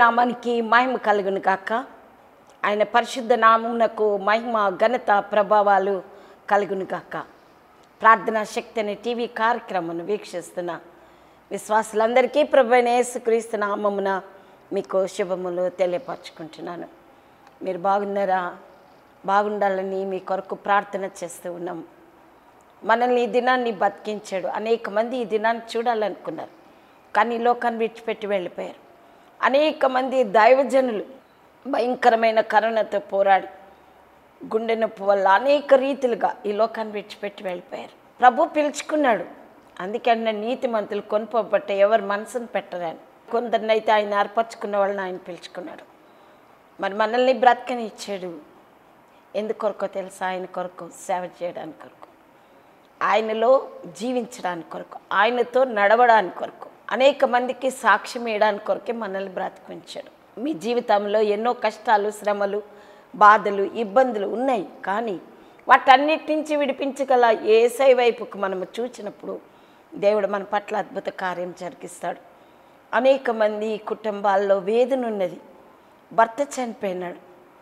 నామానికి మహిమ కలుగును కాక ఆయన పరిశుద్ధ నామునకు మహిమ ఘనత ప్రభావాలు కలుగును కాక ప్రార్థనా శక్తి అనే టీవీ కార్యక్రమాన్ని వీక్షిస్తున్న విశ్వాసులందరికీ ప్రభు అయిన యేసుక్రీస్తు నామమున మీకు శుభములు తెలియపరచుకుంటున్నాను మీరు బాగున్నారా బాగుండాలని మీ కొరకు ప్రార్థన చేస్తూ ఉన్నాం మనల్ని ఈ దినాన్ని బతికించాడు అనేక మంది ఈ దినాన్ని చూడాలనుకున్నారు కానీ ఈ లోకాన్ని విడిచిపెట్టి వెళ్ళిపోయారు అనేక మంది దైవజనులు భయంకరమైన కరోనాతో పోరాడి గుండె నొప్పి వల్ల అనేక రీతిలుగా ఈ లోకాన్ని విడిచిపెట్టి వెళ్ళిపోయారు ప్రభు పిలుచుకున్నాడు అందుకే అన్న నీతి మంతులు కొనుపోబట్టే ఎవరు మనసును పెట్టరాని కొందరినైతే ఆయన ఏర్పరచుకున్న వాళ్ళని ఆయన పిలుచుకున్నాడు మరి మనల్ని బ్రతకని ఇచ్చాడు ఎందుకొరకో తెలుసా ఆయన కొరకు సేవ చేయడానికి కొరకు ఆయనలో జీవించడానికి కొరకు ఆయనతో నడవడానికి కొరకు అనేక మందికి సాక్ష్యం ఇవ్వడానికి కొరకే మనల్ని బ్రతికించాడు మీ జీవితంలో ఎన్నో కష్టాలు శ్రమలు బాధలు ఇబ్బందులు ఉన్నాయి కానీ వాటన్నిటి నుంచి విడిపించగల ఏసై వైపుకు మనము చూచినప్పుడు దేవుడు మన పట్ల అద్భుత కార్యం జరిగిస్తాడు అనేక మంది కుటుంబాల్లో వేదన ఉన్నది భర్త చనిపోయినాడు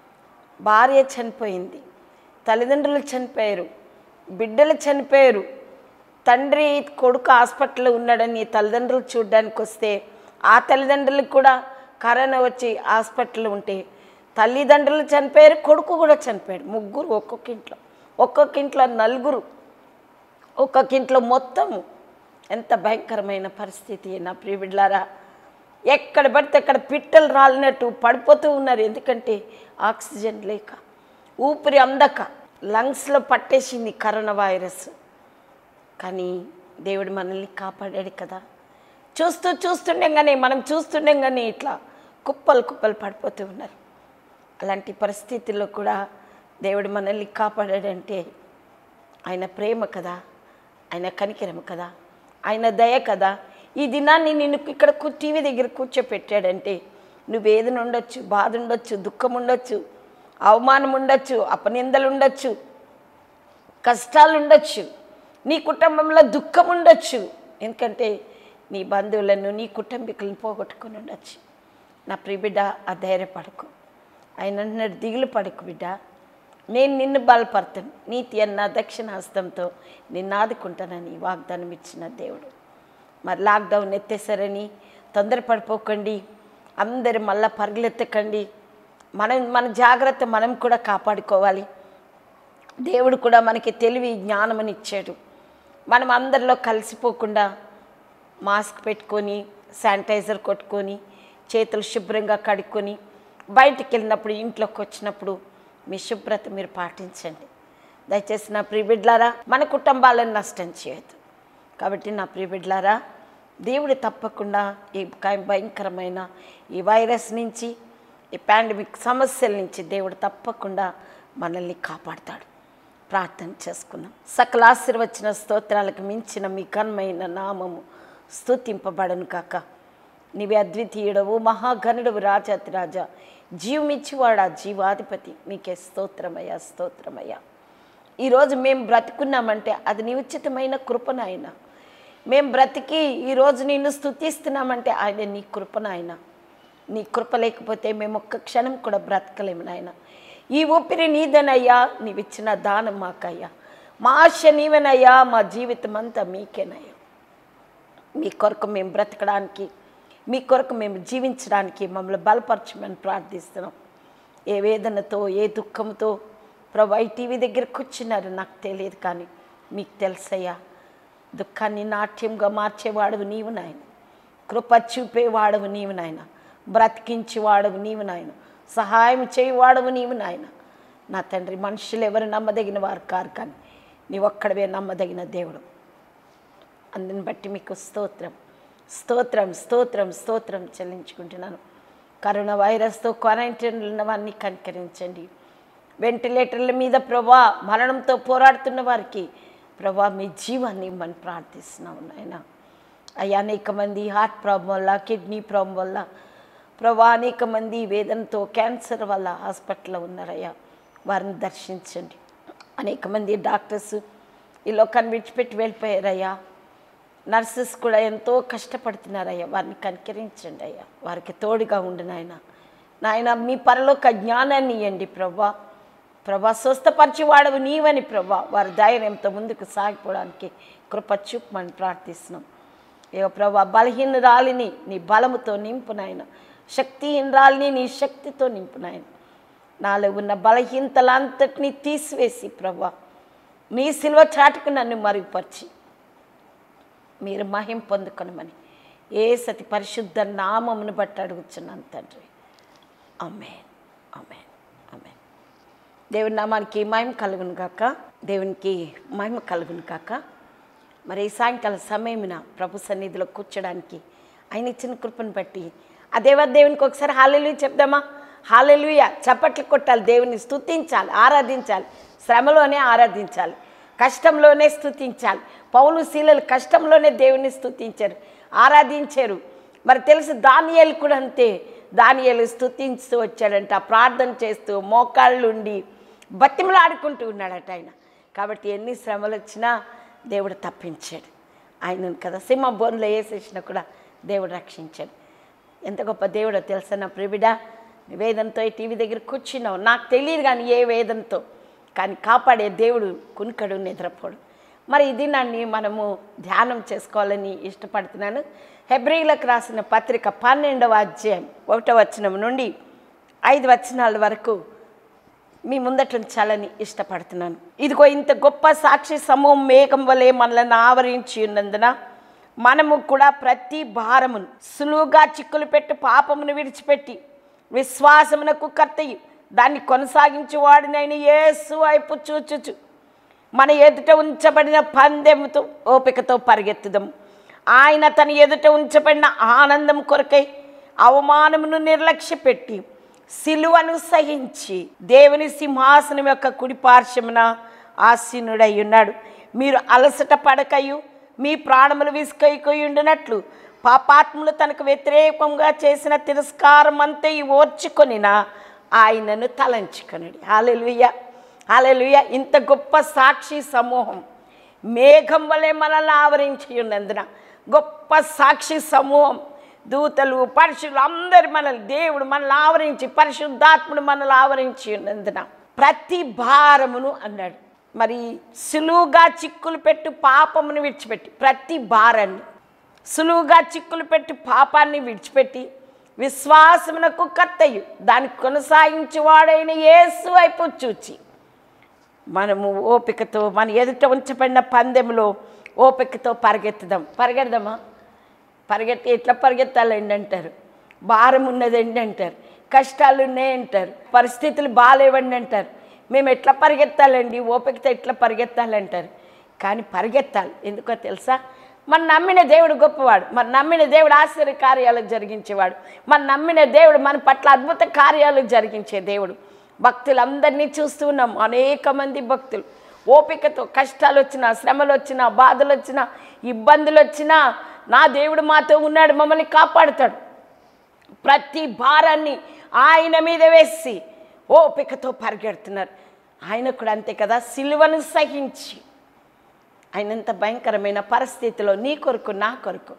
భార్య చనిపోయింది తల్లిదండ్రులు చనిపోయారు బిడ్డలు చనిపోయారు తండ్రి కొడుకు హాస్పిటల్లో ఉన్నాడని తల్లిదండ్రులు చూడడానికి వస్తే ఆ తల్లిదండ్రులకు కూడా కరోనా వచ్చి హాస్పిటల్లో ఉంటే తల్లిదండ్రులు చనిపోయారు కొడుకు కూడా చనిపోయాడు ముగ్గురు ఒక్కొక్క ఇంట్లో ఒక్కొక్క ఇంట్లో నలుగురు ఒక్కొక్క ఇంట్లో మొత్తము ఎంత భయంకరమైన పరిస్థితి నా ప్రియబిడ్లారా ఎక్కడ పడితే అక్కడ పిట్టలు రాలినట్టు పడిపోతూ ఉన్నారు ఎందుకంటే ఆక్సిజన్ లేక ఊపిరి అందక లంగ్స్లో పట్టేసింది కరోనా వైరస్ కానీ దేవుడు మనల్ని కాపాడాడు కదా చూస్తూ చూస్తుండగానే మనం చూస్తుండగానే ఇట్లా కుప్పలు కుప్పలు పడిపోతూ ఉన్నారు అలాంటి పరిస్థితుల్లో కూడా దేవుడు మనల్ని కాపాడాడంటే ఆయన ప్రేమ కదా ఆయన కనికరం కదా ఆయన దయ కదా ఈ దినాన్ని నిన్ను ఇక్కడ కూ- టీవీ దగ్గర కూర్చోపెట్టాడంటే నువ్వు వేదన ఉండొచ్చు బాధ ఉండొచ్చు దుఃఖం ఉండొచ్చు అవమానం ఉండొచ్చు అపనిందలు ఉండొచ్చు కష్టాలు ఉండొచ్చు నీ కుటుంబంలో దుఃఖం ఉండొచ్చు ఎందుకంటే నీ బంధువులను నీ కుటుంబీకులను పోగొట్టుకొని ఉండొచ్చు నా ప్రియ బిడ్డ ఆ ధైర్యపడకు ఆయన అంటున్నాడు దిగులు పడకు బిడ్డ నేను నిన్ను బలపడతాను నీతి అన్న దక్షిణ హస్తంతో నిన్ను ఆదుకుంటానని వాగ్దానం ఇచ్చిన దేవుడు మరి లాక్డౌన్ ఎత్తేసారని తొందరపడిపోకండి అందరు మళ్ళా పరుగులెత్తకండి మనం మన జాగ్రత్త మనం కూడా కాపాడుకోవాలి దేవుడు కూడా మనకి తెలివి జ్ఞానమని ఇచ్చాడు మనం అందరిలో కలిసిపోకుండా మాస్క్ పెట్టుకొని శానిటైజర్ కొట్టుకొని చేతులు శుభ్రంగా కడుక్కొని బయటికి వెళ్ళినప్పుడు ఇంట్లోకి వచ్చినప్పుడు మీ శుభ్రత మీరు పాటించండి దయచేసి నా ప్రియబిడ్లారా మన కుటుంబాలను నష్టం చేయొద్దు కాబట్టి నా ప్రియబిడ్లారా దేవుడు తప్పకుండా ఈ క- భయంకరమైన ఈ వైరస్ నుంచి ఈ పాండమిక్ సమస్యల నుంచి దేవుడు తప్పకుండా మనల్ని కాపాడతాడు ప్రార్థన చేసుకున్నాం సకల ఆశీర్వచన స్తోత్రాలకు మించిన మీ ఘనమైన నామము స్తుతింపబడను కాక నీవే అద్వితీయుడవు మహాగణుడవు రాజాతి రాజా జీవమిచ్చివాడా జీవాధిపతి మీకే స్తోత్రమయ్యా స్తోత్రమయ్యా ఈరోజు మేము బ్రతుకున్నామంటే అది నీ ఉచితమైన కృపనాయన మేము బ్రతికి ఈరోజు నిన్ను స్తుతిస్తున్నామంటే ఆయన నీ కృపనాయన నీ కృప లేకపోతే మేము ఒక్క క్షణం కూడా బ్రతకలేము నాయన ఈ ఊపిరి నీదనయ్యా నీవిచ్చిన దానం మాకయ్యా మా ఆశ నీవెనయ్యా మా జీవితం అంతా మీకేనయ్యా మీ కొరకు మేము బ్రతకడానికి మీ కొరకు మేము జీవించడానికి మమ్మల్ని బలపరచమని ప్రార్థిస్తున్నాం ఏ వేదనతో ఏ దుఃఖంతో ప్రభు ఈ టీవీ దగ్గర కూర్చున్నారు నాకు తెలియదు కానీ మీకు తెలుసయ్యా దుఃఖాన్ని నాట్యంగా మార్చేవాడవు నీవు నాయన కృప చూపేవాడవు నీవు నాయన బ్రతికించేవాడవు నీవు నాయన సహాయం చేయవాడవు నీవు నాయన నా తండ్రి మనుషులు ఎవరు నమ్మదగిన వారు కారు కానీ నీ ఒక్కడవే నమ్మదగిన దేవుడు అందుని బట్టి మీకు స్తోత్రం స్తోత్రం స్తోత్రం స్తోత్రం చెల్లించుకుంటున్నాను కరోనా వైరస్తో క్వారంటైన్లో ఉన్న వారిని కనికరించండి వెంటిలేటర్ల మీద ప్రభా మరణంతో పోరాడుతున్న వారికి ప్రభా మీ జీవాన్ని ఇమ్మని ప్రార్థిస్తున్నాము నాయన అయ్యా అనేక మంది హార్ట్ ప్రాబ్లం వల్ల కిడ్నీ ప్రాబ్లం వల్ల ప్రభా అనేక మంది వేదనతో క్యాన్సర్ వల్ల హాస్పిటల్లో ఉన్నారయ్యా వారిని దర్శించండి అనేక మంది డాక్టర్స్ ఈ లోకాన్ని విడిచిపెట్టి వెళ్ళిపోయారయ్యా నర్సెస్ కూడా ఎంతో కష్టపడుతున్నారయ్యా వారిని కనికరించండి అయ్యా వారికి తోడుగా ఉండు నాయన నాయన మీ పరలోక జ్ఞానాన్ని ఇవ్వండి ప్రభా ప్రభా స్వస్థపరిచి వాడవు నీవని ప్రభా వారి ధైర్యంతో ముందుకు సాగిపోవడానికి కృప చూపమని ప్రార్థిస్తున్నాం ఏ ప్రభా బలహీనరాలిని నీ బలముతో నింపు నాయన శక్తిహీనరాలిని నీ శక్తితో నింపు నాయన నాలో ఉన్న బలహీనతలంతటినీ తీసివేసి ప్రభా నీ సిల్వ చాటుకు నన్ను మరుగుపరిచి మీరు మహిం పొందుకొనమని ఏ సతి పరిశుద్ధ నామమును బట్టి అడుగుచున్నాను తండ్రి అమేన్ అమేన్ అమేన్ దేవుని నామానికి మహిమ కలుగును కాక దేవునికి మహిమ కలుగును కాక మరి ఈ సాయంకాల సమయమున ప్రభు సన్నిధిలో కూర్చోడానికి ఆయన ఇచ్చిన కృపను బట్టి ఆ దేవ దేవునికి ఒకసారి హాలెలు చెప్దామా హాలెలుయ చప్పట్లు కొట్టాలి దేవుని స్తుతించాలి ఆరాధించాలి శ్రమలోనే ఆరాధించాలి కష్టంలోనే స్తుతించాలి పౌలు శీలలు కష్టంలోనే దేవుని స్తుతించారు ఆరాధించారు మరి తెలుసు దానియేలు కూడా అంతే దానియేలు స్తుతిస్తూ వచ్చాడంట ప్రార్థన చేస్తూ మోకాళ్ళుండి బతిమలాడుకుంటూ ఉన్నాడట ఆయన కాబట్టి ఎన్ని శ్రమలు వచ్చినా దేవుడు తప్పించాడు ఆయనను కదా సింహ బోన్లో వేసేసినా కూడా దేవుడు రక్షించాడు ఎంత గొప్ప దేవుడో తెలుసా నా ప్రిబిడా వేదంతో ఈ టీవీ దగ్గర కూర్చున్నావు నాకు తెలియదు కానీ ఏ వేదంతో కానీ కాపాడే దేవుడు కునుకడు నిద్రపోడు మరి ఇది నన్ను మనము ధ్యానం చేసుకోవాలని ఇష్టపడుతున్నాను హెబ్రిలకు రాసిన పత్రిక పన్నెండవ అధ్యాయం ఒకటో వచనం నుండి ఐదు వచనాల వరకు మీ ముందట ఉంచాలని ఇష్టపడుతున్నాను ఇదిగో ఇంత గొప్ప సాక్షి సమూహం మేఘం వలె మనల్ని ఆవరించి ఉన్నందున మనము కూడా ప్రతి భారమును సులువుగా చిక్కులు పెట్టి పాపమును విడిచిపెట్టి విశ్వాసమునకు కర్తయి దాన్ని కొనసాగించి వాడినైన యేసు వైపు చూచుచు మన ఎదుట ఉంచబడిన పందెముతో ఓపికతో పరిగెత్తుదాం ఆయన తన ఎదుట ఉంచబడిన ఆనందం కొరకై అవమానమును నిర్లక్ష్య పెట్టి సిలువను సహించి దేవుని సింహాసనం యొక్క కుడి పార్శ్వమున ఆసీనుడై ఉన్నాడు మీరు అలసట పడకయు మీ ప్రాణములు విసుకైపోయి ఉండినట్లు పాపాత్ములు తనకు వ్యతిరేకంగా చేసిన తిరస్కారం అంతా ఓర్చుకొనిన ఆయనను తలంచుకొనడి హాలెలుయ్య హాలెలుయ్య ఇంత గొప్ప సాక్షి సమూహం మేఘం వలె మనల్ని ఆవరించి ఉన్నందున గొప్ప సాక్షి సమూహం దూతలు పరుషులు అందరు మనల్ని దేవుడు మనల్ని ఆవరించి పరిశుద్ధాత్ముడు మనల్ని ఆవరించి ఉన్నందున ప్రతి భారమును అన్నాడు మరి సులువుగా చిక్కులు పెట్టు పాపమును విడిచిపెట్టి ప్రతి భారాన్ని సులువుగా చిక్కులు పెట్టి పాపాన్ని విడిచిపెట్టి విశ్వాసమునకు కర్తయు దాన్ని కొనసాగించేవాడైన యేసు వైపు చూచి మనము ఓపికతో మన ఎదుట ఉంచబడిన పందెంలో ఓపికతో పరిగెత్తుదాం పరిగెడదామా పరిగెత్తి ఎట్లా పరిగెత్తాలండి అంటారు భారం ఉన్నదండి అంటారు కష్టాలు ఉన్నాయి అంటారు పరిస్థితులు బాగాలేవండి అంటారు మేము ఎట్లా పరిగెత్తాలండి ఓపికతో ఎట్లా పరిగెత్తాలంటారు కానీ పరిగెత్తాలి ఎందుకో తెలుసా మన నమ్మిన దేవుడు గొప్పవాడు మన నమ్మిన దేవుడు ఆశ్చర్య కార్యాలు జరిగించేవాడు మన నమ్మిన దేవుడు మన పట్ల అద్భుత కార్యాలు జరిగించే దేవుడు భక్తులందరినీ చూస్తూ ఉన్నాం అనేక మంది భక్తులు ఓపికతో కష్టాలు వచ్చినా శ్రమలు వచ్చినా బాధలు వచ్చినా ఇబ్బందులు వచ్చినా నా దేవుడు మాతో ఉన్నాడు మమ్మల్ని కాపాడుతాడు ప్రతి భారాన్ని ఆయన మీద వేసి ఓపికతో పరిగెడుతున్నారు ఆయన కూడా అంతే కదా సిలువను సహించి ఆయన ఎంత భయంకరమైన పరిస్థితిలో నీ కొరకు నా కొరకు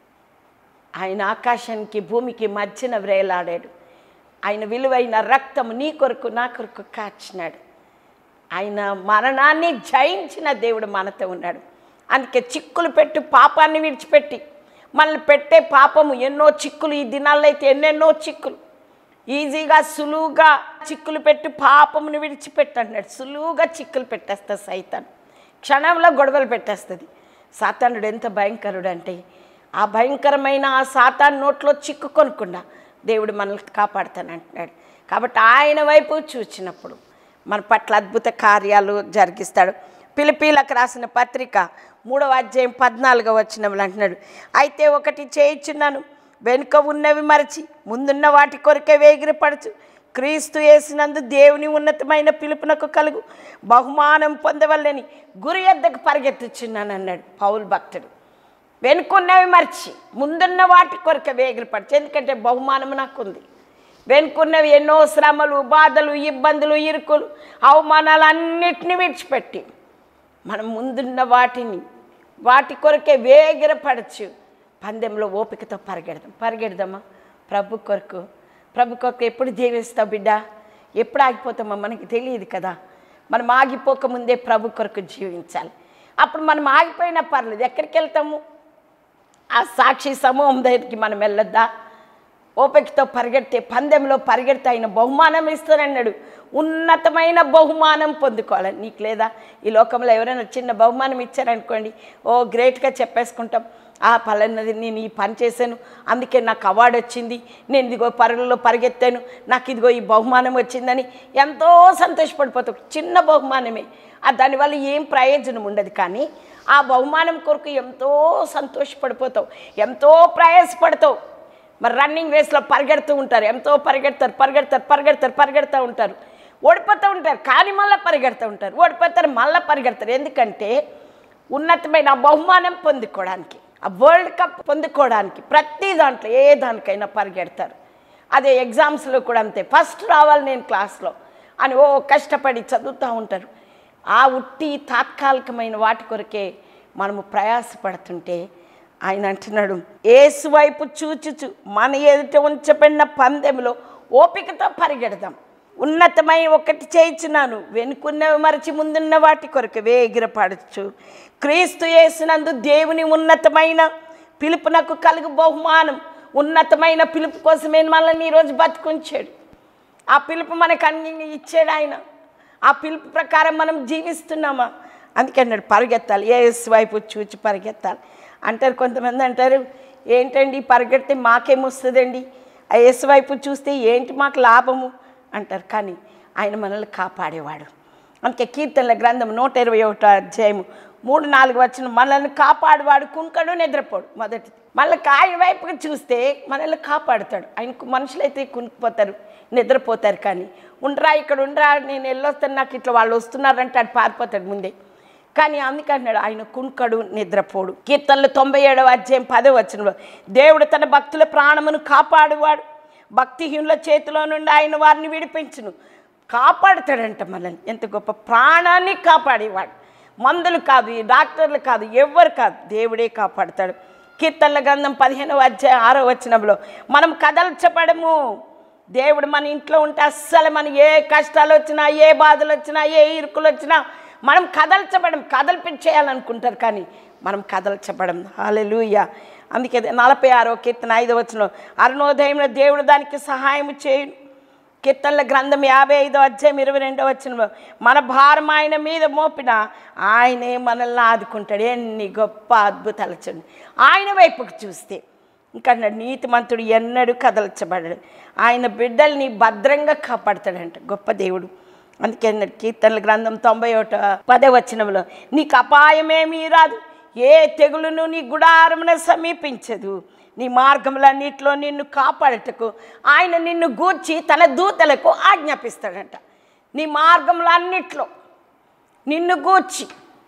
ఆయన ఆకాశానికి భూమికి మధ్యన వ్రేలాడాడు ఆయన విలువైన రక్తము నీ కొరకు నా కొరకు కాచినాడు ఆయన మరణాన్ని జయించిన దేవుడు మనతో ఉన్నాడు అందుకే చిక్కులు పెట్టి పాపాన్ని విడిచిపెట్టి మనల్ని పెట్టే పాపము ఎన్నో చిక్కులు ఈ దినాల్లో అయితే ఎన్నెన్నో చిక్కులు ఈజీగా సులువుగా చిక్కులు పెట్టి పాపమును విడిచిపెట్టన్నాడు సులువుగా చిక్కులు పెట్టేస్తుంది సైతాన్ క్షణంలో గొడవలు పెట్టేస్తుంది సాతానుడు ఎంత భయంకరుడు అంటే ఆ భయంకరమైన ఆ సాతాన్ నోట్లో చిక్కుకొనకుండా దేవుడు మనల్ని కాపాడుతానంటున్నాడు కాబట్టి ఆయన వైపు చూచినప్పుడు మన పట్ల అద్భుత కార్యాలు జరిగిస్తాడు పిలిపీలకు రాసిన పత్రిక మూడవ అధ్యాయం పద్నాలుగో వచ్చినప్పుడు అంటున్నాడు అయితే ఒకటి చేయించున్నాను వెనుక ఉన్నవి మరచి ముందున్న వాటి కొరకే వేగిరపడచ్చు క్రీస్తు వేసినందు దేవుని ఉన్నతమైన పిలుపునకు కలుగు బహుమానం పొందవల్లని గురి ఎద్దకు పరిగెత్తుచున్నాను అన్నాడు పౌల్ భక్తుడు వెనుకున్నవి మర్చి ముందున్న వాటి కొరకే వేగిరపడచ్చు ఎందుకంటే బహుమానం నాకుంది వెనుకున్నవి ఎన్నో శ్రమలు బాధలు ఇబ్బందులు ఇరుకులు అవమానాలు అన్నిటిని విడిచిపెట్టి మనం ముందున్న వాటిని వాటి కొరకే వేగిరపడచ్చు పందెంలో ఓపికతో పరిగెడదాం పరిగెడదామా ప్రభు కొరకు ప్రభు కొరకు ఎప్పుడు జీవిస్తావు బిడ్డ ఎప్పుడు ఆగిపోతామో మనకి తెలియదు కదా మనం ఆగిపోకముందే ప్రభు కొరకు జీవించాలి అప్పుడు మనం ఆగిపోయినా పర్లేదు ఎక్కడికి వెళ్తాము ఆ సాక్షి సమూహం దగ్గరికి మనం వెళ్ళొద్దా ఓపికతో పరిగెడితే పందెంలో పరిగెడితే ఆయన బహుమానం ఇస్తానన్నాడు ఉన్నతమైన బహుమానం పొందుకోవాలి నీకు లేదా ఈ లోకంలో ఎవరైనా చిన్న బహుమానం ఇచ్చారనుకోండి ఓ గ్రేట్గా చెప్పేసుకుంటాం ఆ పలానది నేను ఈ పని చేశాను అందుకే నాకు అవార్డు వచ్చింది నేను ఇదిగో పరుగుల్లో పరిగెత్తాను నాకు ఇదిగో ఈ బహుమానం వచ్చిందని ఎంతో సంతోషపడిపోతాం చిన్న బహుమానమే ఆ దానివల్ల ఏం ప్రయోజనం ఉండదు కానీ ఆ బహుమానం కొరకు ఎంతో సంతోషపడిపోతావు ఎంతో ప్రయాసపడతావు మరి రన్నింగ్ రేస్లో పరిగెడుతూ ఉంటారు ఎంతో పరిగెడతారు పరిగెడతారు పరిగెడతారు పరిగెడుతూ ఉంటారు ఓడిపోతూ ఉంటారు కానీ మళ్ళీ పరిగెడుతూ ఉంటారు ఓడిపోతారు మళ్ళీ పరిగెడతారు ఎందుకంటే ఉన్నతమైన ఆ బహుమానం పొందుకోవడానికి ఆ వరల్డ్ కప్ పొందుకోవడానికి ప్రతి దాంట్లో ఏ దానికైనా పరిగెడతారు అదే ఎగ్జామ్స్లో కూడా అంతే ఫస్ట్ రావాలి నేను క్లాస్లో అని ఓ కష్టపడి చదువుతూ ఉంటారు ఆ ఉట్టి తాత్కాలికమైన వాటి కొరకే మనము ప్రయాసపడుతుంటే ఆయన అంటున్నాడు ఏసు వైపు చూచుచు మన ఎదుట ఉంచబడిన పందెంలో ఓపికతో పరిగెడదాం ఉన్నతమై ఒకటి చేయించున్నాను వెనుకున్నవి మరచి ముందున్న వాటి కొరకు వేగిరపడచ్చు క్రీస్తు యేసునందు దేవుని ఉన్నతమైన పిలుపునకు కలుగు బహుమానం ఉన్నతమైన పిలుపు కోసమే మనల్ని ఈరోజు బతుకుంచాడు ఆ పిలుపు మనకు అన్ని ఇచ్చాడు ఆయన ఆ పిలుపు ప్రకారం మనం జీవిస్తున్నామా అందుకే అన్నాడు పరిగెత్తాలి ఏఎస్ వైపు చూచి పరిగెత్తాలి అంటారు కొంతమంది అంటారు ఏంటండి పరిగెడితే మాకేమొస్తుందండి ఆ యేసు వైపు చూస్తే ఏంటి మాకు లాభము అంటారు కానీ ఆయన మనల్ని కాపాడేవాడు అందుకే కీర్తనల గ్రంథం నూట ఇరవై ఒకటో అధ్యాయము మూడు నాలుగు వచ్చిన మనల్ని కాపాడువాడు కుంకడు నిద్రపోడు మొదటిది మళ్ళీ ఆయన వైపుకి చూస్తే మనల్ని కాపాడుతాడు ఆయనకు మనుషులైతే కునుకుపోతారు నిద్రపోతారు కానీ ఉండరా ఇక్కడ ఉండరా నేను వెళ్ళొస్తాను నాకు ఇట్లా వాళ్ళు వస్తున్నారంటే అటు పారిపోతాడు ముందే కానీ అందుకన్నాడు ఆయన కునుకడు నిద్రపోడు కీర్తనలు తొంభై ఏడవ అధ్యాయం పదో వచనంలో దేవుడు తన భక్తుల ప్రాణమును కాపాడువాడు భక్తిహీనుల చేతిలో నుండి ఆయన వారిని విడిపించును కాపాడుతాడంట మనల్ని ఎంత గొప్ప ప్రాణాన్ని కాపాడేవాడు మందులు కాదు ఈ డాక్టర్లు కాదు ఎవ్వరు కాదు దేవుడే కాపాడుతాడు కీర్తనల గ్రంథం పదిహేనవ అధ్యాయం ఆరో వచనంలో మనం కదల్చబడము దేవుడు మన ఇంట్లో ఉంటే అస్సలు మన ఏ కష్టాలు వచ్చినా ఏ బాధలు వచ్చినా ఏ ఇరుకులు వచ్చినా మనం కదల్చబడం కదల్పించేయాలనుకుంటారు కానీ మనం కదల్చబడం హాలెలూయ అందుకే నలభై ఆరో కీర్తన ఐదో వచ్చిన అరుణోదయంలో దేవుడు దానికి సహాయం చేయును కీర్తనల గ్రంథం యాభై ఐదో అధ్యాయం ఇరవై రెండో వచ్చిన మన భారం ఆయన మీద మోపిన ఆయనే మనల్ని ఆదుకుంటాడు ఎన్ని గొప్ప అద్భుతాలు చూడండి ఆయన వైపుకు చూస్తే ఇంకా నీతిమంతుడు ఎన్నడూ కదల్చబడడు ఆయన బిడ్డల్ని భద్రంగా కాపాడతాడంట గొప్ప దేవుడు అందుకే అన్నాడు కీర్తనల గ్రంథం తొంభై ఒకట పదే వచనంలో నీకు అపాయమేమీ రాదు ఏ తెగులును నీ గుడారమున సమీపించదు నీ మార్గములన్నిటిలో నిన్ను కాపాడటకు ఆయన నిన్ను గూర్చి తన దూతలకు ఆజ్ఞాపిస్తాడంట నీ మార్గములన్నిట్లో నిన్ను గూర్చి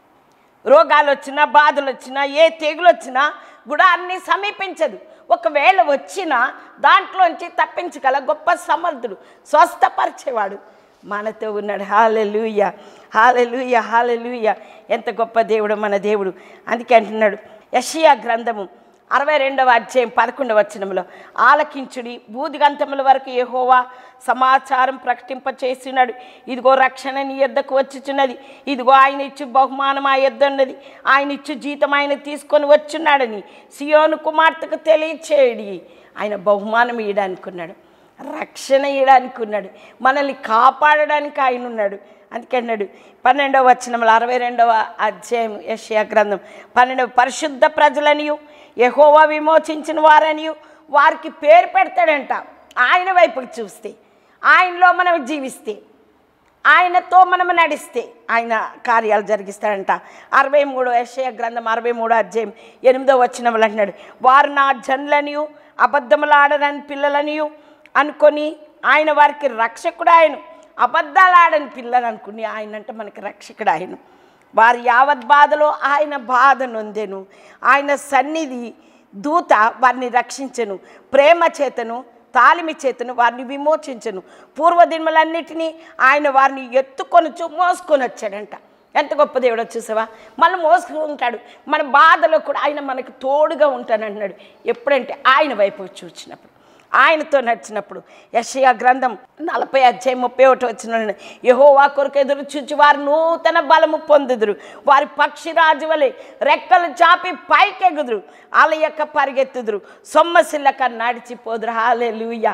రోగాలు వచ్చినా బాధలు వచ్చినా ఏ తెగులు వచ్చినా గుడాన్ని సమీపించదు ఒకవేళ వచ్చినా దాంట్లోంచి తప్పించగల గొప్ప సమర్థుడు స్వస్థపరిచేవాడు మనతో ఉన్నాడు హాలెలూయ హాలెలూయ హాలెలూయ ఎంత గొప్ప దేవుడు మన దేవుడు అందుకే అంటున్నాడు యషియా గ్రంథము అరవై రెండవ అధ్యాయం పదకొండవ వచనంలో ఆలకించుడి బూదిగంతముల వరకు యెహోవా సమాచారం ప్రకటింప చేస్తున్నాడు ఇదిగో రక్షణ నీ యొద్దకు వచ్చుచున్నది ఇదిగో ఆయన ఇచ్చు బహుమానం ఆ యొద్ద ఉన్నది ఆయన ఇచ్చు జీతం ఆయన తీసుకొని వచ్చున్నాడని సియోను కుమార్తెకు తెలియచేయడి ఆయన బహుమానం ఇయ్యడానికి ఉన్నాడు రక్షణ ఇవ్వడానికి ఉన్నాడు మనల్ని కాపాడడానికి ఆయన ఉన్నాడు అందుకే అన్నాడు పన్నెండవ వచనంలో అరవై రెండవ అధ్యాయం యషయా గ్రంథం పన్నెండవ పరిశుద్ధ ప్రజలనియు యహోవా విమోచించిన వారనియు వారికి పేరు పెడతాడంట ఆయన వైపుకి చూస్తే ఆయనలో మనం జీవిస్తే ఆయనతో మనం నడిస్తే ఆయన కార్యాలు జరిగిస్తాడంట అరవై మూడో యశయ గ్రంథం అరవై మూడో అధ్యాయం ఎనిమిదో వచ్చినములు అంటున్నాడు వారు నా జన్లనియు అబద్ధములాడరని పిల్లలనియు అనుకొని ఆయన వారికి రక్షకుడు ఆయన అబద్ధాలు ఆడని పిల్లలు అనుకుని ఆయన అంటే మనకి రక్షకుడు ఆయన వారి యావత్ బాధలో ఆయన బాధ నొందెను ఆయన సన్నిధి దూత వారిని రక్షించెను ప్రేమ చేతను తాలిమి చేతను వారిని విమోచించను పూర్వదినములన్నిటినీ ఆయన వారిని ఎత్తుకొనుచు మోసుకొని వచ్చాడంట ఎంత గొప్ప దేవుడో చూసావా మనం మోసుకుంటాడు మన బాధలో కూడా ఆయన మనకు తోడుగా ఉంటానంటున్నాడు ఎప్పుడంటే ఆయన వైపు చూచినప్పుడు ఆయనతో నడిచినప్పుడు యషయా గ్రంథం నలభై అధ్యాయం ముప్పై ఒకటి వచ్చిన యహోవా కొరకు ఎదురు చూచి వారు నూతన బలము పొందుదురు వారి పక్షిరాజు వలె రెక్కలు చాపి పైకెగుదురు అలయక్క పరిగెత్తుదురు సొమ్మసిల్లక నడిచిపోదురు హాలే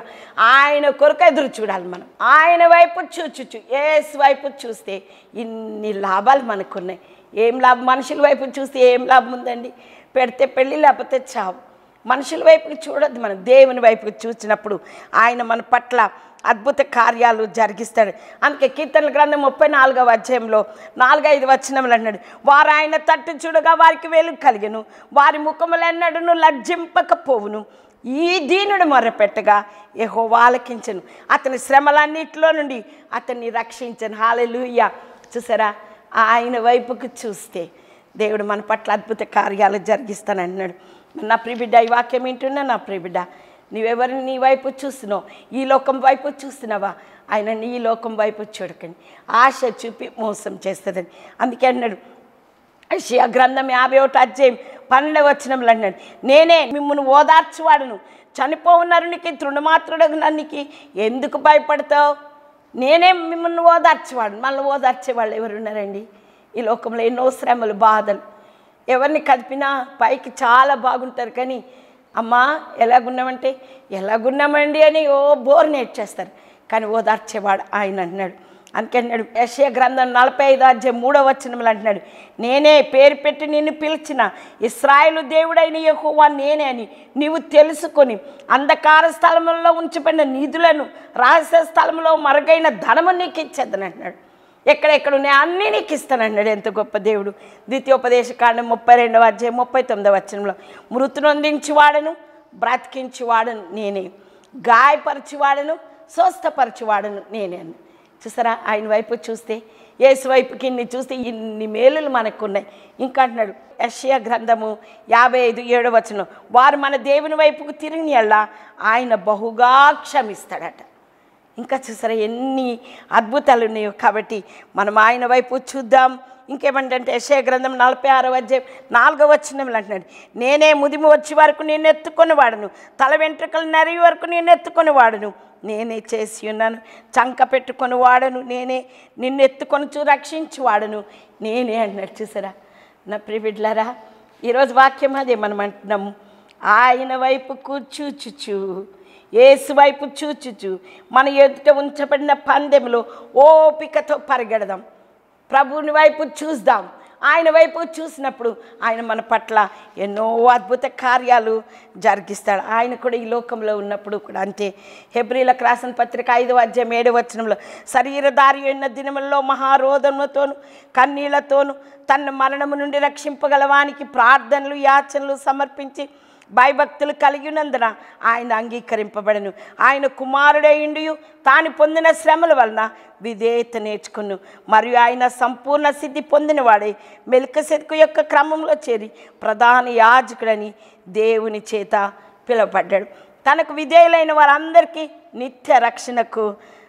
ఆయన కొరకు ఎదురు చూడాలి మనం ఆయన వైపు చూచుచు ఏసు వైపు చూస్తే ఇన్ని లాభాలు మనకున్నాయి ఏం లాభం మనుషుల వైపు చూస్తే ఏం లాభం ఉందండి పెడితే పెళ్ళి లేకపోతే చావు మనుషుల వైపుకి చూడొద్దు మనం దేవుని వైపుకి చూసినప్పుడు ఆయన మన పట్ల అద్భుత కార్యాలు జరిగిస్తాడు అందుకే కీర్తనల గ్రంథం ముప్పై నాలుగవ అధ్యాయంలో నాలుగైదు వచనములు అన్నాడు వారు ఆయన తట్టు చూడగా వారికి వెలుగు కలిగను వారి ముఖములెన్నడును లజ్జింపకపోవును ఈ దీనుడు మొర్రపెట్టగా ఏహో ఆలకించను అతని శ్రమలన్నిటిలో నుండి అతన్ని రక్షించను హాలెలూయ చూసారా ఆయన వైపుకు చూస్తే దేవుడు మన పట్ల అద్భుత కార్యాలు జరిగిస్తానంటున్నాడు నా ప్రిబిడ్డ ఈ వాక్యం వింటున్నా నా ప్రిబిడ్డ నీవెవరిని నీ వైపు చూస్తున్నావు ఈ లోకం వైపు చూస్తున్నావా ఆయన నీ లోకం వైపు చూడకండి ఆశ చూపి మోసం చేస్తుందని అందుకే అన్నాడు యెషయా గ్రంథం యాభై ఒకటి అధ్యాయం పన్నెండు వచనంలో అన్నాడు నేనే మిమ్మల్ని ఓదార్చువాడును చనిపోవున్నరునికి తృణమాత్రుడు నన్నికి ఎందుకు భయపడతావు నేనే మిమ్మల్ని ఓదార్చేవాడు మళ్ళీ ఓదార్చేవాళ్ళు ఎవరున్నారండి ఈ లోకంలో ఎన్నో శ్రమలు బాధలు ఎవరిని కదిపినా పైకి చాలా బాగుంటారు కానీ అమ్మా ఎలాగున్నామంటే ఎలాగున్నామండి అని ఓ బోర్ నేర్చేస్తారు కానీ ఓదార్చేవాడు ఆయన అన్నాడు అందుకే అన్నాడు యశయ గ్రంథం నలభై ఐదు అధ్యాయం మూడో వచనములు అంటున్నాడు నేనే పేరు పెట్టి నిన్ను పిలిచిన ఇస్రాయేలు దేవుడైన యెహోవా నేనే అని నీవు తెలుసుకొని అంధకార స్థలములలో ఉంచబడిన నిధులను రహస్య స్థలంలో మరుగైన ధనము నీకు ఇచ్చేద్దని అంటున్నాడు ఎక్కడెక్కడ ఉన్నాయి అన్నీ నీకు ఇస్తానన్నాడు ఎంత గొప్ప దేవుడు ద్వితీయోపదేశ కాండం ముప్పై రెండవ అధ్యాయం ముప్పై తొమ్మిదవ వచనంలో మృతునొందించి వాడను బ్రతికించి వాడను నేనే గాయపరిచి వాడను స్వస్థపరిచి వాడను నేనే అని చూసారా ఆయన వైపు చూస్తే ఏసు వైపుకి ఇన్ని చూస్తే ఇన్ని మేలులు మనకున్నాయి ఇంకా అంటున్నాడు యషయా గ్రంథము యాభై ఐదు ఏడవ వచనం వారు మన దేవుని వైపుకు తిరిగి ఆయన బహుగా క్షమిస్తాడట ఇంకా చూసారా ఎన్ని అద్భుతాలు ఉన్నాయో కాబట్టి మనం ఆయన వైపు చూద్దాం ఇంకేమంటే యశయ గ్రంథం నలభై ఆరో అధ్యాయం నాలుగో వచ్చినములు అంటున్నాడు నేనే ముదిమి వచ్చే వరకు నేను ఎత్తుకొని వాడను తల వెంట్రుకలు నరిగి వరకు నేను ఎత్తుకొని వాడను నేనే చేసి ఉన్నాను చంక పెట్టుకొని వాడను నేనే నిన్ను ఎత్తుకొని చూ రక్షించి వాడను నేనే అన్నాడు చూసారా నా ప్రివిడ్లరా ఈరోజు వాక్యం అదే మనం అంటున్నాము ఆయన వైపు కూర్చూచుచు ఏసు వైపు చూచుచు మన ఎదుట ఉంచబడిన పందెంలో ఓపికతో పరిగెడదాం ప్రభుని వైపు చూద్దాం ఆయన వైపు చూసినప్పుడు ఆయన మన పట్ల ఎన్నో అద్భుత కార్యాలు జరిగిస్తాడు ఆయన కూడా ఈ లోకంలో ఉన్నప్పుడు కూడా అంతే హెబ్రిలకు రాసిన పత్రిక ఐదవ అధ్యాయం ఏడవ వచనంలో శరీరధారి అయిన దినములలో మహారోధములతోను కన్నీళ్లతోను తన మరణము నుండి రక్షింపగలవానికి ప్రార్థనలు యాచనలు సమర్పించి భయభక్తులు కలిగి ఉన్నందున ఆయన అంగీకరింపబడను ఆయన కుమారుడైండు తాను పొందిన శ్రమల వలన విధేయత నేర్చుకును మరియు ఆయన సంపూర్ణ సిద్ధి పొందినవాడే మెల్కసెతుకు యొక్క క్రమంలో చేరి ప్రధాన యాజకుడని దేవుని చేత పిలువబడ్డాడు తనకు విధేయులైన వారందరికీ నిత్య రక్షణకు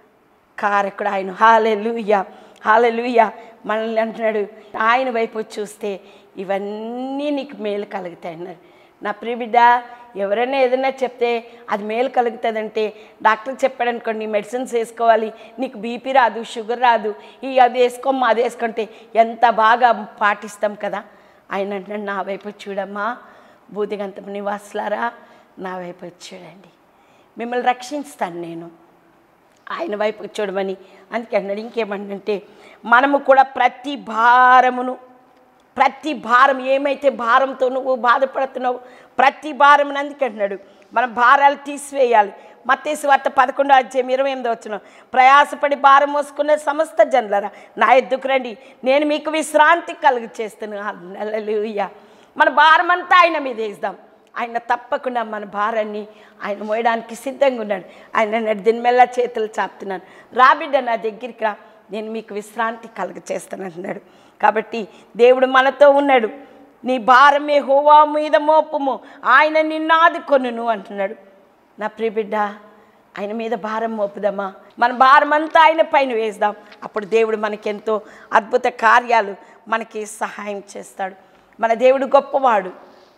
కారకుడు ఆయన హాలెలుయ హాలెలుయ మనల్ని అంటున్నాడు ఆయన వైపు చూస్తే ఇవన్నీ నీకు మేలు కలుగుతాయి అన్నారు నా ప్రియబిడ్డ ఎవరైనా ఏదైనా చెప్తే అది మేలు కలుగుతుందంటే డాక్టర్ చెప్పాడు అనుకోండి మెడిసిన్స్ వేసుకోవాలి నీకు బీపీ రాదు షుగర్ రాదు ఈ అది వేసుకోమ్మా అది వేసుకుంటే ఎంత బాగా పాటిస్తాం కదా ఆయన అంటున్నాడు నా వైపు చూడమ్మా బూదిగంతం నివాసులారా నా వైపు చూడండి మిమ్మల్ని రక్షిస్తాను నేను ఆయన వైపు చూడమని అందుకే అన్నాడు ఇంకేమంటే మనము కూడా ప్రతి భారమును ప్రతి భారం ఏమైతే భారంతో నువ్వు బాధపడుతున్నావు ప్రతి భారం అందుకే అంటున్నాడు మన భారాలు తీసివేయాలి మత్తేసు వార్త పదకొండో అధ్యాయం ఇరవై ఎనిమిది వచ్చిన ప్రయాసపడి భారం మోసుకునే సమస్త జనులరా నా ఎద్దుకు రండి నేను మీకు విశ్రాంతి కలుగు చేస్తున్నాను మన భారం అంతా ఆయన మీద వేద్దాం ఆయన తప్పకుండా మన భారాన్ని ఆయన మోయడానికి సిద్ధంగా ఉన్నాడు ఆయన అన్నాడు దీని మెల్ల చేతులు చాపుతున్నాను రాబిడ్డ నా దగ్గరికి రా నేను మీకు విశ్రాంతి కలుగ చేస్తానంటున్నాడు కాబట్టి దేవుడు మనతో ఉన్నాడు నీ భారమే హోవా మీద మోపము ఆయన నిన్ను ఆదుకొనును అంటున్నాడు నా ప్రియబిడ్డ ఆయన మీద భారం మోపుదామా మన భారం అంతా ఆయన పైన వేద్దాం అప్పుడు దేవుడు మనకెంతో అద్భుత కార్యాలు మనకి సహాయం చేస్తాడు మన దేవుడు గొప్పవాడు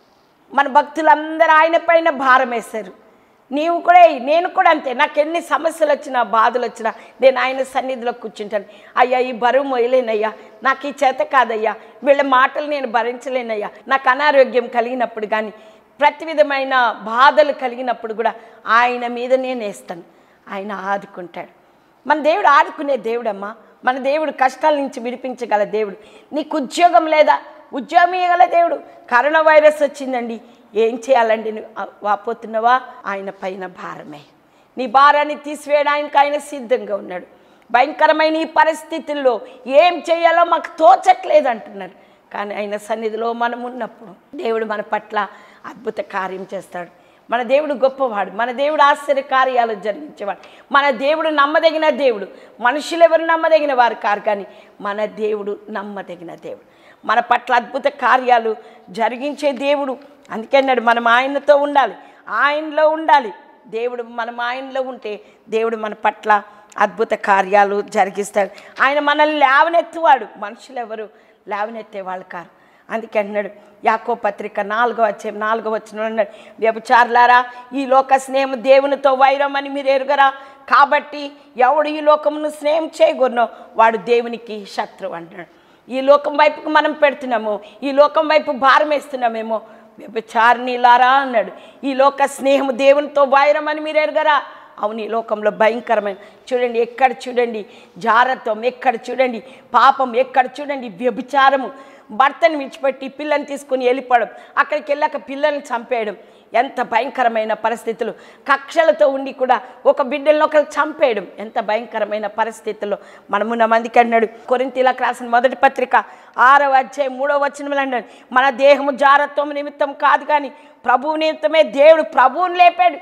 మన భక్తులందరూ ఆయన పైన భారం వేశారు నీవు కూడా వెయ్యి. నేను కూడా అంతే నాకు ఎన్ని సమస్యలు వచ్చినా బాధలు వచ్చినా నేను ఆయన సన్నిధిలో కూర్చుంటాను అయ్యా ఈ బరువు మొయలేనయ్యా నాకు ఈ చేత కాదయ్యా వీళ్ళ మాటలు నేను భరించలేనయ్యా నాకు అనారోగ్యం కలిగినప్పుడు కానీ ప్రతి విధమైన బాధలు కలిగినప్పుడు కూడా ఆయన మీద నేను వేస్తాను ఆయన ఆదుకుంటాడు మన దేవుడు ఆదుకునే దేవుడమ్మా మన దేవుడు కష్టాల నుంచి విడిపించగల దేవుడు నీకు ఉద్యోగం లేదా ఉద్యోగం ఇవ్వగల దేవుడు కరోనా వైరస్ వచ్చిందండి ఏం చేయాలండి నువ్వు ఆ- వాపోతున్నావా ఆయన పైన భారమే నీ భారాన్ని తీసివేయడానికి ఆయన సిద్ధంగా ఉన్నాడు భయంకరమైన ఈ పరిస్థితుల్లో ఏం చేయాలో మాకు తోచట్లేదు అంటున్నారు కానీ ఆయన సన్నిధిలో మనం ఉన్నప్పుడు దేవుడు మన పట్ల అద్భుత కార్యం చేస్తాడు మన దేవుడు గొప్పవాడు మన దేవుడు ఆశ్చర్య కార్యాలు జరిగించేవాడు మన దేవుడు నమ్మదగిన దేవుడు మనుషులు ఎవరు నమ్మదగిన వారు కారు కానీ మన దేవుడు నమ్మదగిన దేవుడు మన పట్ల అద్భుత కార్యాలు జరిగించే దేవుడు అందుకే అన్నాడు మనం ఆయనతో ఉండాలి ఆయనలో ఉండాలి దేవుడు మనం ఆయనలో ఉంటే దేవుడు మన పట్ల అద్భుత కార్యాలు జరిగిస్తాడు ఆయన మనల్ని లేవనెత్తువాడు మనుషులు ఎవరు లేవనెత్తే వాళ్ళు కారు అందుకే అన్నాడు యాకో పత్రిక నాలుగో వచ్చే నాలుగో వచ్చిన అన్నాడు వ్యభిచారులారా ఈ లోక స్నేహం దేవునితో వైరం అని మీరు ఎరుగరా కాబట్టి ఎవడు ఈ లోకమును స్నేహం చేయగొన్నో వాడు దేవునికి శత్రువు అంటున్నాడు ఈ లోకం వైపుకు మనం పెడుతున్నాము ఈ లోకం వైపు భారం వేస్తున్నామేమో వ్యభిచారిణిలారా అన్నాడు ఈ లోక స్నేహం దేవునితో వైరం అని మీరు ఎరగరా అవును ఈ లోకంలో భయంకరమైన చూడండి ఎక్కడ చూడండి జారత్వం ఎక్కడ చూడండి పాపం ఎక్కడ చూడండి వ్యభిచారము భర్తను విడిచిపెట్టి పిల్లని తీసుకుని వెళ్ళిపోవడం అక్కడికి వెళ్ళాక పిల్లల్ని చంపేయడం ఎంత భయంకరమైన పరిస్థితులు కక్షలతో ఉండి కూడా ఒక బిడ్డలను ఒకరు చంపేయడం ఎంత భయంకరమైన పరిస్థితుల్లో మనమున్న మందికి అన్నాడు కొరింతీలకు రాసిన మొదటి పత్రిక ఆరవ అధ్యాయం మూడవ వచనంలో అన్నాడు మన దేహము జారత్వం నిమిత్తం కాదు కానీ ప్రభువు నిమిత్తమే దేవుడు ప్రభువుని లేపాడు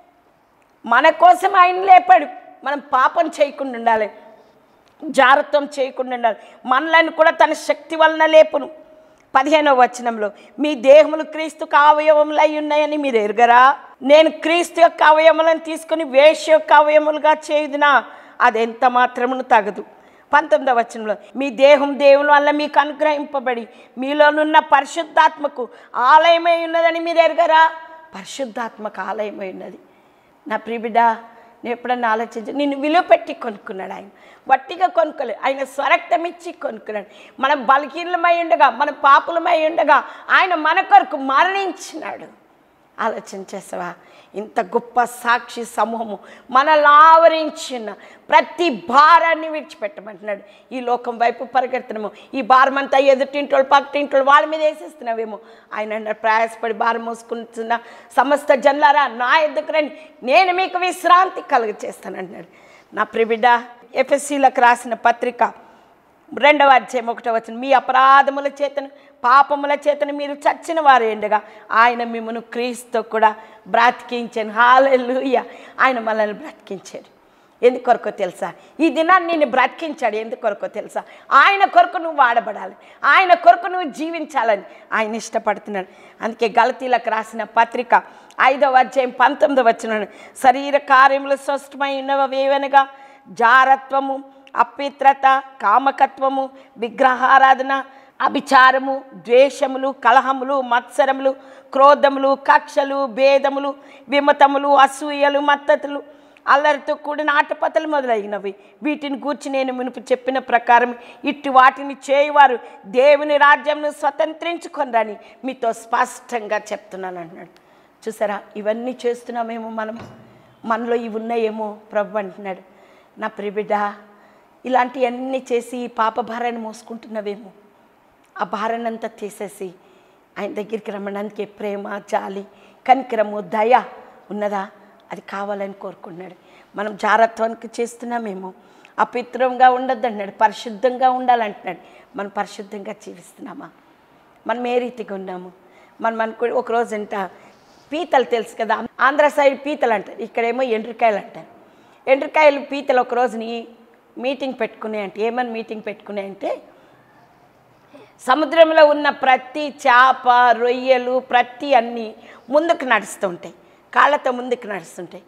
మన కోసం ఆయన లేపాడు మనం పాపం చేయకుండా ఉండాలి జాగ్రత్తం చేయకుండా ఉండాలి మనలను కూడా తన శక్తి వలన లేపును పదిహేనవ వచనంలో మీ దేహములు క్రీస్తుకు అవయవములు అయి ఉన్నాయని మీరు ఎరుగరా నేను క్రీస్తు యొక్క అవయములను తీసుకుని వేష యొక్క అవయములుగా చేయుదునా అది ఎంత మాత్రమును తగదు పంతొమ్మిదవ వచనంలో మీ దేహం దేవుని వల్ల మీకు అనుగ్రహింపబడి మీలోనున్న పరిశుద్ధాత్మకు ఆలయమై ఉన్నదని మీరు ఎరగరా పరిశుద్ధాత్మకు ఆలయమై ఉన్నది నా ప్రిబిడ్డ నేను ఎప్పుడన్నా ఆలోచించి నిన్ను విలువ పెట్టి కొనుక్కున్నాడు ఆయన వట్టిగా కొనుక్కోలేదు ఆయన స్వరక్తం ఇచ్చి కొనుక్కున్నాడు మనం బలహీనమై ఉండగా మన పాపులమై ఉండగా ఆయన మన కొరకు మరణించినాడు ఆలోచన చేసావా ఇంత గొప్ప సాక్షి సమూహము మనల్ని ఆవరించిన ప్రతి భారాన్ని విడిచిపెట్టమంటున్నాడు ఈ లోకం వైపు పరిగెడుతున్నాము ఈ భారం అంతా ఎదుటింటోళ్ళు పక్కింటోళ్ళు వాళ్ళ మీద వేసేస్తున్నావేమో ఆయన అన్నాడు, ప్రయాసపడి భారం మోసుకుంటున్న సమస్త జన్లారా నా ఎద్దుకు రండి నేను మీకు విశ్రాంతి కలుగ చేస్తానంటున్నాడు నా ప్రిబిడ్డ ఎఫ్ఎస్సీలకు రాసిన పత్రిక రెండవ అధ్యాయం ఒకటో వచ్చిన మీ అపరాధముల చేతను పాపముల చేతను మీరు చచ్చిన వారు ఎండగా ఆయన మిమ్మను క్రీస్తు కూడా బ్రతికించాను హాలెలుయ ఆయన మనల్ని బ్రతికించాడు ఎందుకొరకో తెలుసా ఈ దినాన్ని నిన్ను బ్రతికించాడు ఎందుకొరకో తెలుసా ఆయన కొరకు నువ్వు వాడబడాలి ఆయన కొరకు నువ్వు జీవించాలని ఆయన ఇష్టపడుతున్నాడు అందుకే గలతీలకు రాసిన పత్రిక ఐదవ అధ్యాయం పంతొమ్మిదవ వచ్చిన శరీర కార్యములు స్పష్టమై ఉన్నవి ఏవనగా జారత్వము అపిత్రత కామకత్వము విగ్రహారాధన అభిచారము ద్వేషములు కలహములు మత్సరములు క్రోధములు కక్షలు భేదములు విమతములు అసూయలు మత్తతులు అల్లరితో కూడిన ఆటపతలు మొదలైనవి వీటిని గూర్చి నేను మునుపు చెప్పిన ప్రకారం ఇట్టి వాటిని చేయవారు దేవుని రాజ్యంను స్వతంత్రించుకొనరని మీతో స్పష్టంగా చెప్తున్నాను అన్నాడు చూసారా ఇవన్నీ చేస్తున్నామేమో మనం మనలో ఇవి ఉన్నాయేమో ప్రభు అంటున్నాడు నా ప్రిబిడ్డ ఇలాంటివన్నీ చేసి ఈ పాప భారాన్ని మోసుకుంటున్నావేమో ఆ భారాన్ని అంతా తీసేసి ఆయన దగ్గరికి రమ్మడానికి ప్రేమ జాలి కనికరము దయ ఉన్నదా అది కావాలని కోరుకున్నాడు మనం జారత్వానికి చేస్తున్నామేమో అపిత్రంగా ఉండొద్దు అన్నాడు పరిశుద్ధంగా ఉండాలంటున్నాడు మనం పరిశుద్ధంగా జీవిస్తున్నామా మనం ఏ రీతిగా ఉన్నాము మనం అనుకో ఒక రోజు అంట పీతలు తెలుసు కదా ఆంధ్ర సైడ్ పీతలు అంటారు ఇక్కడేమో ఎండ్రికాయలు అంటారు ఎండ్రికాయలు పీతలు ఒక రోజుని మీటింగ్ పెట్టుకునే అంటే ఏమని మీటింగ్ పెట్టుకునే అంటే సముద్రంలో ఉన్న ప్రతి చేప రొయ్యలు ప్రతి అన్నీ ముందుకు నడుస్తుంటాయి కాళ్ళతో ముందుకు నడుస్తుంటాయి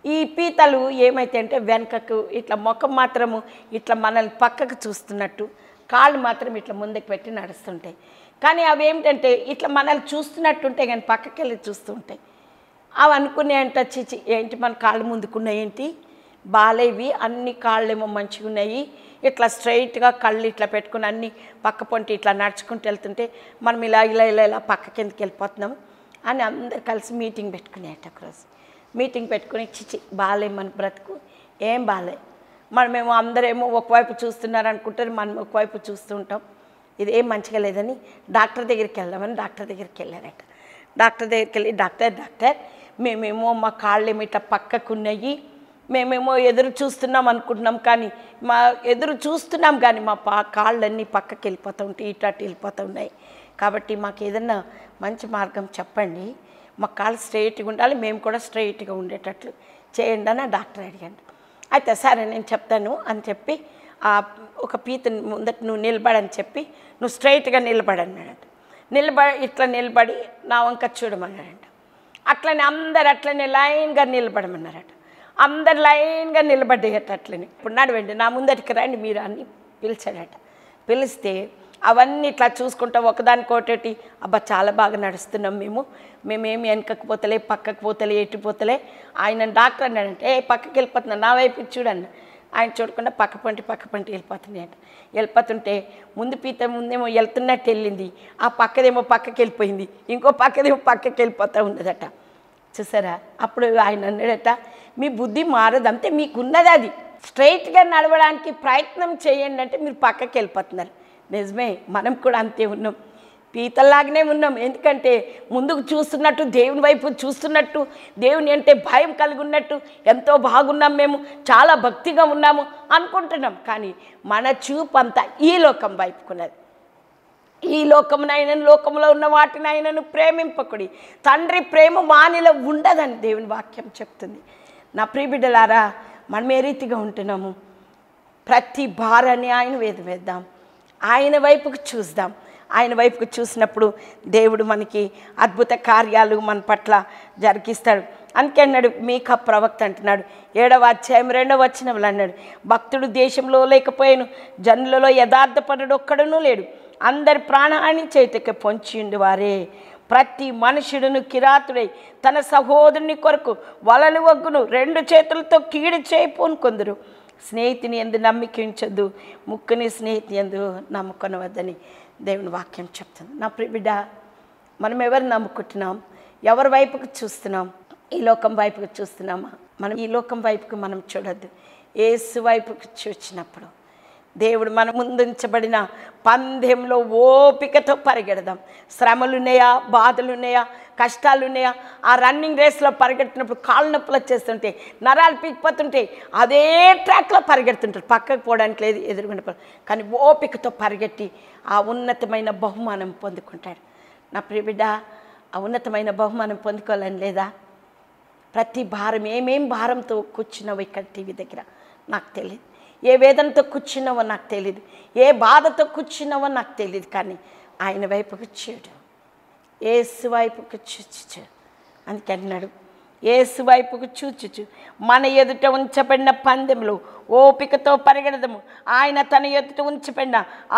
ఈ పీతలు ఏమైతే అంటే వెనకకు ఇట్లా ముఖం మాత్రము ఇట్లా మనల్ని పక్కకు చూస్తున్నట్టు కాళ్ళు మాత్రం ఇట్లా ముందుకు పెట్టి నడుస్తుంటాయి కానీ అవి ఏమిటంటే ఇట్లా మనల్ని చూస్తున్నట్టుంటాయి కానీ పక్కకి వెళ్ళి చూస్తూ ఉంటాయి అవి అనుకునే అంట చిచి ఏంటి మన కాళ్ళు ముందుకున్నాయి ఏంటి బాలేవి అన్ని కాళ్ళేమో మంచిగా ఉన్నాయి ఇట్లా స్ట్రైట్గా కళ్ళు ఇట్లా పెట్టుకుని అన్ని పక్క పొంటి ఇట్లా నడుచుకుంటూ వెళ్తుంటే మనం ఇలా ఇలా ఇలా ఇలా పక్క కిందకి వెళ్ళిపోతున్నాము అని అందరు కలిసి మీటింగ్ పెట్టుకునేట ఒకరోజు మీటింగ్ పెట్టుకుని చిచి బాలే మన బ్రతుకు ఏం బాలే మనమేమో అందరేమో ఒకవైపు చూస్తున్నారు అనుకుంటారు మనం ఒకవైపు చూస్తూ ఉంటాం ఇది ఏం మంచిగా లేదని డాక్టర్ దగ్గరికి వెళ్దామని డాక్టర్ దగ్గరికి వెళ్ళారట డాక్టర్ దగ్గరికి వెళ్ళి డాక్టర్ డాక్టర్ మేమేమో మా కాళ్ళు ఏమో ఇట్లా పక్కకు ఉన్నాయి మేమేమో ఎదురు చూస్తున్నాం అనుకుంటున్నాం కానీ మా ఎదురు చూస్తున్నాం కానీ మా పా కాళ్ళన్నీ పక్కకి వెళ్ళిపోతూ ఉంటాయి ఇటు అటు వెళ్ళిపోతూ ఉన్నాయి కాబట్టి మాకు ఏదన్నా మంచి మార్గం చెప్పండి మా కాళ్ళు స్ట్రైట్గా ఉండాలి మేము కూడా స్ట్రైట్గా ఉండేటట్లు చేయండి అని ఆ డాక్టర్ అడిగాడు అయితే సరే నేను చెప్తాను అని చెప్పి ఆ ఒక పీత ముందట నువ్వు నిలబడని చెప్పి నువ్వు స్ట్రైట్గా నిలబడన్నాడంట నిలబడి ఇట్లా నిలబడి నా వంక చూడమన్నాడంట అట్లనే అందరు అట్లనే లైన్గా నిలబడమన్నారట అందరు లైన్గా నిలబడ్డేయట అట్లనే ఇప్పుడు నడవండి నా ముందటికి రండి మీరు అని పిలిచాడట పిలిస్తే అవన్నీ ఇట్లా చూసుకుంటా ఒకదానికొకటి అబ్బా చాలా బాగా నడుస్తున్నాం మేము మేమేమి వెనకకు పోతలే పక్కకు పోతలే ఎటు పోతలే ఆయన డాక్టర్ అన్నాడంటే ఏ పక్కకి వెళ్ళిపోతున్నా నా వైపు ఇటు చూడన్న ఆయన చూడకుండా పక్క పంటి పక్క పంటి వెళ్ళిపోతున్నాయి అంట వెళ్ళిపోతుంటే ముందు పీత ముందేమో వెళ్తున్నట్టు వెళ్ళింది ఆ పక్కదేమో పక్కకి వెళ్ళిపోయింది ఇంకో పక్కదేమో పక్కకి వెళ్ళిపోతూ ఉన్నదట చూసారా అప్పుడు ఆయన అన్నాడట మీ బుద్ధి మారదు అంతే మీకున్నది అది స్ట్రైట్గా నడవడానికి ప్రయత్నం చేయండి అంటే మీరు పక్కకి వెళ్ళిపోతున్నారు నిజమే మనం కూడా అంతే ఉన్నాం పీతల్లాగానే ఉన్నాం ఎందుకంటే ముందుకు చూస్తున్నట్టు దేవుని వైపు చూస్తున్నట్టు దేవుని అంటే భయం కలిగి ఉన్నట్టు ఎంతో బాగున్నాం మేము చాలా భక్తిగా ఉన్నాము అనుకుంటున్నాం కానీ మన చూపు అంతా ఈ లోకం వైపుకున్నది ఈ లోకమునైనను లోకంలో ఉన్న వాటినైనను ప్రేమింపకుడి తండ్రి ప్రేమ వానిలో ఉండదని దేవుని వాక్యం చెప్తుంది నా ప్రియబిడ్డలారా మనం ఏ రీతిగా ఉంటున్నాము ప్రతి భారాన్ని ఆయన వేద వేద్దాం ఆయన వైపుకు చూద్దాం ఆయన వైపుకు చూసినప్పుడు దేవుడు మనకి అద్భుత కార్యాలు మన పట్ల జరిగిస్తాడు అందుకే అన్నాడు మీక ప్రవక్త అంటున్నాడు ఏడవ అధ్యాయం రెండవ వచనంలో అన్నాడు భక్తుడు దేశంలో లేకపోయాను జనులలో యథార్థపరుడు ఒక్కడునూ లేడు అందరి ప్రాణహాని చేతికి పొంచి వారే ప్రతి మనుషుడును కిరాతుడై తన సహోదరుని కొరకు వలలు వగ్గును రెండు చేతులతో కీడు చేయిపోను కొందరు స్నేహితుని ఎందు నమ్మికించొద్దు ముక్కుని స్నేహితుని ఎందు నమ్ముకొనవద్దని దేవుని వాక్యం చెప్తుంది నా ప్రిబిడ్డ మనం ఎవరు నమ్ముకుంటున్నాం ఎవరి వైపుకు చూస్తున్నాం ఈ లోకం వైపుకు చూస్తున్నామా మనం ఈ లోకం వైపుకు మనం చూడొద్దు ఏసు వైపుకు చూచినప్పుడు దేవుడు మన ముందుంచబడిన పందెంలో ఓపికతో పరిగెడదాం శ్రమలున్నాయా బాధలున్నాయా కష్టాలున్నాయా ఆ రన్నింగ్ రేస్లో పరిగెడుతున్నప్పుడు కాళ్ళు నొప్పులు వచ్చేస్తుంటే నరాలు పీకిపోతుంటే అదే ట్రాక్లో పరిగెడుతుంటారు పక్కకు పోవడానికి లేదు ఎదురుగుండా పో- కానీ ఓపికతో పరిగెట్టి ఆ ఉన్నతమైన బహుమానం పొందుకుంటాడు నా ప్రియబిడ్డ ఆ ఉన్నతమైన బహుమానం పొందుకోవాలని లేదా ప్రతి భారం ఏమేం భారంతో కూర్చున్నావు ఇక్కడ టీవీ దగ్గర నాకు తెలియదు ఏ వేదనతో కూర్చున్నావో నాకు తెలియదు ఏ బాధతో కూర్చున్నావో నాకు తెలియదు కానీ ఆయన వైపుకు చూడు ఏసు వైపుకు చూచుచు అందుకే అన్నాడు ఏసు వైపుకు చూచుచు మన ఎదుట ఉంచబడిన పందెంలో ఓపికతో పరిగెడదము ఆయన తన ఎదుట ఉంచబడిన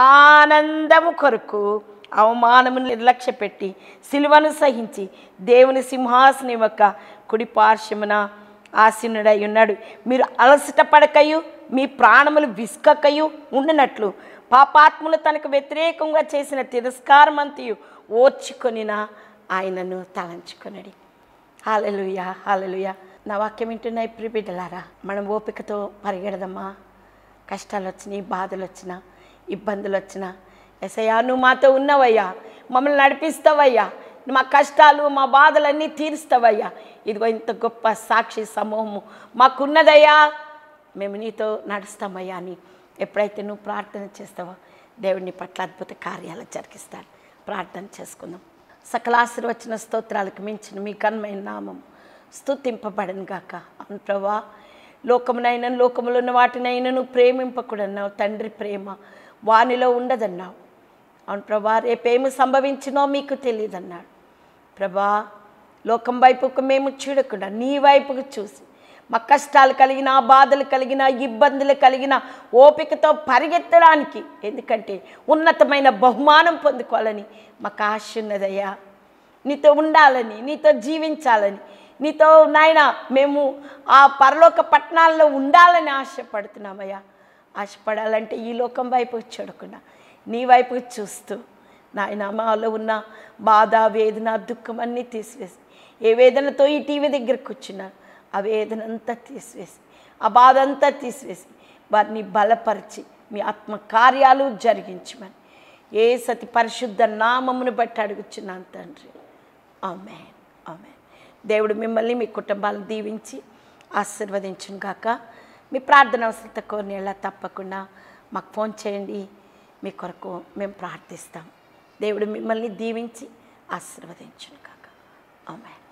ఆనందము కొరకు అవమానము నిర్లక్ష్య పెట్టి సిలువను సహించి దేవుని సింహాసనం యొక్క కుడి పార్శ్వమున ఆసీనుడై ఉన్నాడు మీరు అలసట పడకయు మీ ప్రాణములు విసుకకయు ఉండినట్లు పాపాత్ములు తనకు వ్యతిరేకంగా చేసిన తిరస్కారమంతయు ఓర్చుకొనిన ఆయనను తలంచుకొనడి హాలలుయ హాలలుయ నా వాక్యం వింటున్నాయి ప్రిబిడ్డలారా మనం ఓపికతో పరిగెడదమ్మా కష్టాలు వచ్చినాయి బాధలు వచ్చినా ఇబ్బందులు వచ్చినా ఎసయ్యా నువ్వు మాతో ఉన్నవయ్యా మమ్మల్ని నడిపిస్తావయ్యా మా కష్టాలు మా బాధలన్నీ తీరుస్తావయ్యా ఇదిగో ఇంత గొప్ప సాక్షి సమూహము మాకున్నదయ్యా మేము నీతో నడుస్తామయ్యా అని ఎప్పుడైతే నువ్వు ప్రార్థన చేస్తావో దేవుడిని పట్ల అద్భుత కార్యాలు జరిగిస్తాడు ప్రార్థన చేసుకుందాం సకల ఆశీర్వచన స్తోత్రాలకు మించిన మీ కన్మైన నామం స్తుతింపబడను గాక అవును ప్రభా లోకమునైనా లోకములో ఉన్న వాటినైనా నువ్వు ప్రేమింపకూడన్నావు తండ్రి ప్రేమ వానిలో ఉండదన్నావు అవును ప్రభా రేపేమి సంభవించినో మీకు తెలియదన్నాడు ప్రభా లోకం వైపుకు మేము చూడకుండా నీ వైపుకు చూసి మా కష్టాలు కలిగిన బాధలు కలిగిన ఇబ్బందులు కలిగిన ఓపికతో పరిగెత్తడానికి ఎందుకంటే ఉన్నతమైన బహుమానం పొందుకోవాలని మాకు ఆశ ఉన్నదయ్యా నీతో ఉండాలని నీతో జీవించాలని నీతో నాయన మేము ఆ పరలోక పట్టణాల్లో ఉండాలని ఆశపడుతున్నామయ్యా ఆశపడాలంటే ఈ లోకం వైపు చూడకుండా నీ వైపు చూస్తూ నాయన మాలో ఉన్న బాధ వేదన దుఃఖం అన్నీ తీసివేసి ఏ వేదనతో ఈ టీవీ దగ్గర కూర్చున్నారు ఆ వేదన అంతా తీసివేసి ఆ బాధ అంతా తీసివేసి వారిని బలపరిచి మీ ఆత్మ కార్యాలు జరిగించమని ఏ సతి పరిశుద్ధ నామమును బట్టి అడుగుచున్నాను తండ్రి ఆమె ఆమె దేవుడు మిమ్మల్ని మీ కుటుంబాలను దీవించి ఆశీర్వదించును గాక మీ ప్రార్థన అవసరత కోరిన తప్పకుండా మాకు ఫోన్ చేయండి మీ కొరకు మేము ప్రార్థిస్తాం దేవుడు మిమ్మల్ని దీవించి ఆశీర్వదించును గాక ఆమె